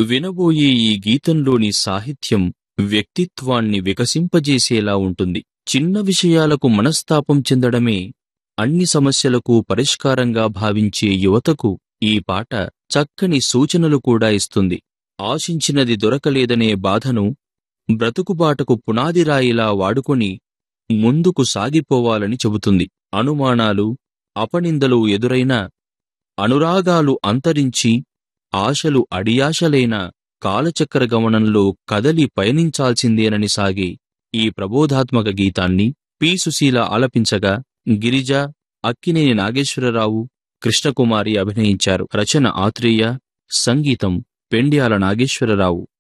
వినబోయే ఈ గీతంలోని సాహిత్యం వ్యక్తిత్వాన్ని వికసింపజేసేలా ఉంటుంది చిన్న విషయాలకు మనస్తాపం చెందడమే అన్ని సమస్యలకు పరిష్కారంగా భావించే యువతకు ఈ పాట చక్కని సూచనలు కూడా ఇస్తుంది ఆశించినది దొరకలేదనే బాధను బ్రతుకుబాటకు పునాదిరాయిలా వాడుకొని ముందుకు సాగిపోవాలని చెబుతుంది అనుమానాలు అపనిందలు ఎదురైనా అనురాగాలు అంతరించి ఆశలు అడియాశలైన కాలచక్ర గమనంలో కదలి పయనించాల్సిందేనని సాగే ఈ ప్రబోధాత్మక గీతాన్ని పి సుశీల ఆలపించగా గిరిజ అక్కినేని నాగేశ్వరరావు కృష్ణకుమారి అభినయించారు రచన ఆత్రేయ సంగీతం పెండ్యాల నాగేశ్వరరావు